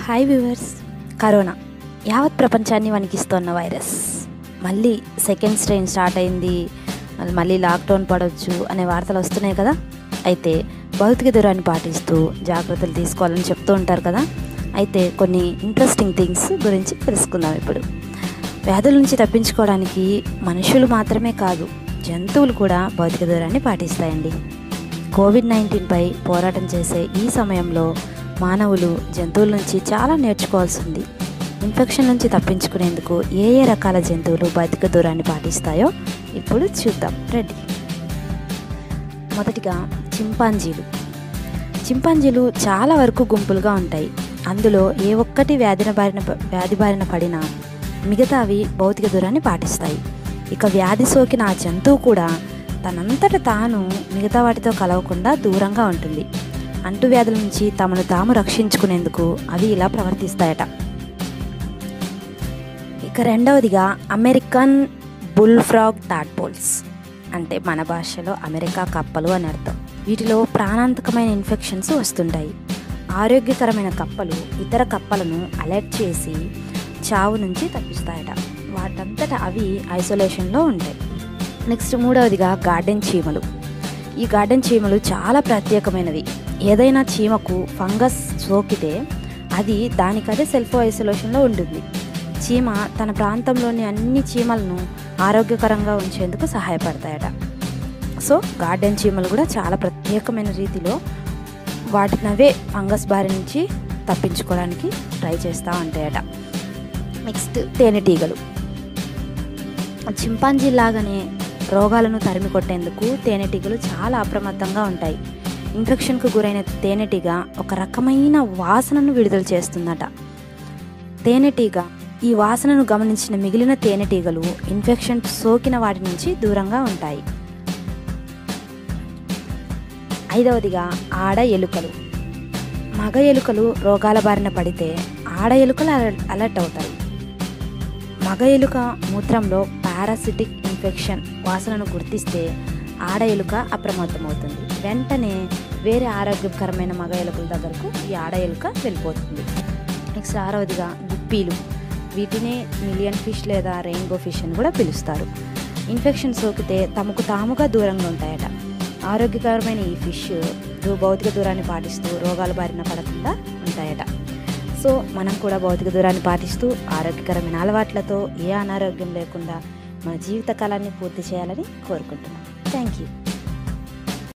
hi viewers corona యావత్ ప్రపంచాన్ని వణికిస్తోన్న వైరస్ మళ్ళీ సెకండ్ స్ట్రెయిన్ స్టార్ట్ అయింది మళ్ళీ- మళ్ళీ లాక్డౌన్ పడవచ్చు అనే వార్తలు వస్తున్నాయి కదా అయితే భౌతిక దూరాన్ని పాటిస్తూ జాగ్రత్తలు తీసుకోవాలని చెప్తూ ఉంటారు కదా అయితే కొన్ని ఇంట్రెస్టింగ్ థింగ్స్ గురించి తెలుసుకుందాం ఇప్పుడు వ్యాధుల నుంచి తప్పించుకోవడానికి మనుషులు మాత్రమే కాదు జంతువులు కూడా భౌతిక దూరాన్ని పాటిస్తాయండి కోవిడ్ నైన్టీన్పై పోరాటం చేసే ఈ సమయంలో మానవులు జంతువుల నుంచి చాలా నేర్చుకోవాల్సి ఉంది ఇన్ఫెక్షన్ నుంచి తప్పించుకునేందుకు ఏ ఏ రకాల జంతువులు భౌతిక దూరాన్ని పాటిస్తాయో ఇప్పుడు చూద్దాం రెడీ మొదటిగా చింపాంజీలు చింపాంజీలు చాలా వరకు గుంపులుగా ఉంటాయి అందులో ఏ ఒక్కటి వ్యాధిన బారిన ప- వ్యాధి బారిన పడినా మిగతావి భౌతిక దూరాన్ని పాటిస్తాయి ఇక వ్యాధి సోకిన ఆ జంతువు కూడా తనంతట తాను మిగతా వాటితో కలవకుండా దూరంగా ఉంటుంది అంటువ్యాధుల నుంచి తమను తాము రక్షించుకునేందుకు అవి ఇలా ప్రవర్తిస్తాయట ఇక రెండవదిగా అమెరికన్ బుల్ ఫ్రాగ్ టాడ్పోల్స్ అంటే మన భాషలో అమెరికా కప్పలు అని అర్థం వీటిలో ప్రాణాంతకమైన ఇన్ఫెక్షన్స్ వస్తుంటాయి ఆరోగ్యకరమైన కప్పలు ఇతర కప్పలను అలర్ట్ చేసి చావు నుంచి తప్పిస్తాయట వాటంతట అవి ఐసోలేషన్లో ఉంటాయి నెక్స్ట్ మూడవదిగా గార్డెన్ చీమలు ఈ గార్డెన్ చీమలు చాలా ప్రత్యేకమైనవి ఏదైనా చీమకు ఫంగస్ సోకితే అది దానికదే సెల్ఫ్ ఐసోలేషన్లో ఉంటుంది చీమ తన ప్రాంతంలోని అన్ని చీమలను ఆరోగ్యకరంగా ఉంచేందుకు సహాయపడతాయట సో గార్డెన్ చీమలు కూడా చాలా ప్రత్యేకమైన రీతిలో వాటినవే ఫంగస్ బారి నుంచి తప్పించుకోవడానికి ట్రై చేస్తూ ఉంటాయట నెక్స్ట్ తేనెటీగలు చింపాంజీ లాగానే రోగాలను తరిమి కొట్టేందుకు తేనెటీగలు చాలా అప్రమత్తంగా ఉంటాయి ఇన్ఫెక్షన్కు గురైన తేనెటీగ ఒక రకమైన వాసనను విడుదల చేస్తుందట తేనెటీగ ఈ వాసనను గమనించిన మిగిలిన తేనెటీగలు ఇన్ఫెక్షన్ సోకిన వాటి నుంచి దూరంగా ఉంటాయి ఐదవదిగా ఆడ ఎలుకలు మగ ఎలుకలు రోగాల బారిన పడితే ఆడ ఎలుకలు అలర్ట్ అలర్ట్ అవుతాయి మగ ఎలుక మూత్రంలో పారాసిటిక్ ఇన్ఫెక్షన్ వాసనను గుర్తిస్తే ఆడ ఎలుక అప్రమత్తమవుతుంది వెంటనే వేరే ఆరోగ్యకరమైన మగ ఎలుకల దగ్గరకు ఈ ఆడ ఎలుక వెళ్ళిపోతుంది నెక్స్ట్ ఆరవదిగా గుప్పీలు వీటినే మిలియన్ ఫిష్ లేదా రెయిన్బో ఫిష్ అని కూడా పిలుస్తారు ఇన్ఫెక్షన్ సోకితే తమకు తాముగా దూరంగా ఉంటాయట ఆరోగ్యకరమైన ఈ ఫిష్ రు- భౌతిక దూరాన్ని పాటిస్తూ రోగాల బారిన పడకుండా ఉంటాయట సో మనం కూడా భౌతిక దూరాన్ని పాటిస్తూ ఆరోగ్యకరమైన అలవాట్లతో ఏ అనారోగ్యం లేకుండా మన జీవిత కాలాన్ని పూర్తి చేయాలని కోరుకుంటున్నాం థ్యాంక్ యూ